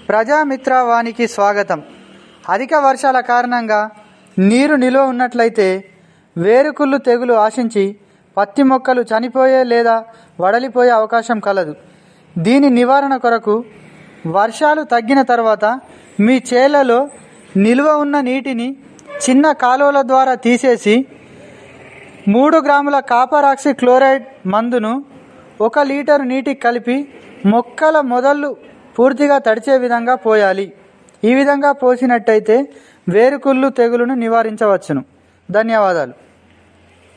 ప్రజామిత్ర వానికి స్వాగతం అధిక వర్షాల కారణంగా నీరు నిలువ ఉన్నట్లయితే వేరుకుళ్ళు తెగులు ఆశించి పత్తి మొక్కలు చనిపోయే లేదా వడలిపోయే అవకాశం కలదు దీని నివారణ కొరకు వర్షాలు తగ్గిన తర్వాత మీ చేలలో నిల్వ ఉన్న నీటిని చిన్న కాలువల ద్వారా తీసేసి మూడు గ్రాముల కాపర్ ఆక్సి క్లోరైడ్ మందును ఒక లీటరు నీటికి కలిపి మొక్కల మొదళ్ళు పూర్తిగా తడిచే విధంగా పోయాలి ఈ విధంగా పోసినట్టయితే వేరుకుళ్ళు తెగులును నివారించవచ్చును ధన్యవాదాలు